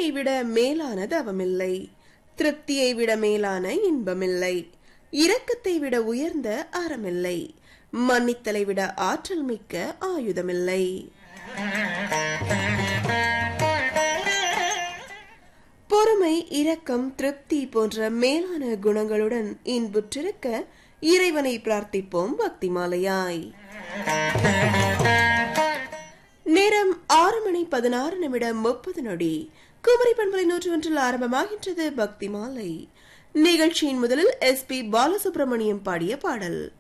விட மேலான தவமில்லை திருப்தியை விட மேலான இன்பமில்லை இரக்கத்தை விட உயர்ந்த அறமில்லை மன்னித்தலை விட ஆற்றல் மிக்க ஆயுதமில்லை பொறுமை இரக்கம் திருப்தி போன்ற மேலான குணங்களுடன் இன்புற்றிருக்க இறைவனை பிரார்த்திப்போம் பக்தி மாலையாய் நேரம் ஆறு மணி பதினாறு நிமிடம் முப்பது நொடி குமரி பண்பலை நூற்று ஒன்றில் ஆரம்பமாகின்றது பக்தி மாலை நிகழ்ச்சியின் முதலில் எஸ் பி பாலசுப்ரமணியம் பாடிய பாடல்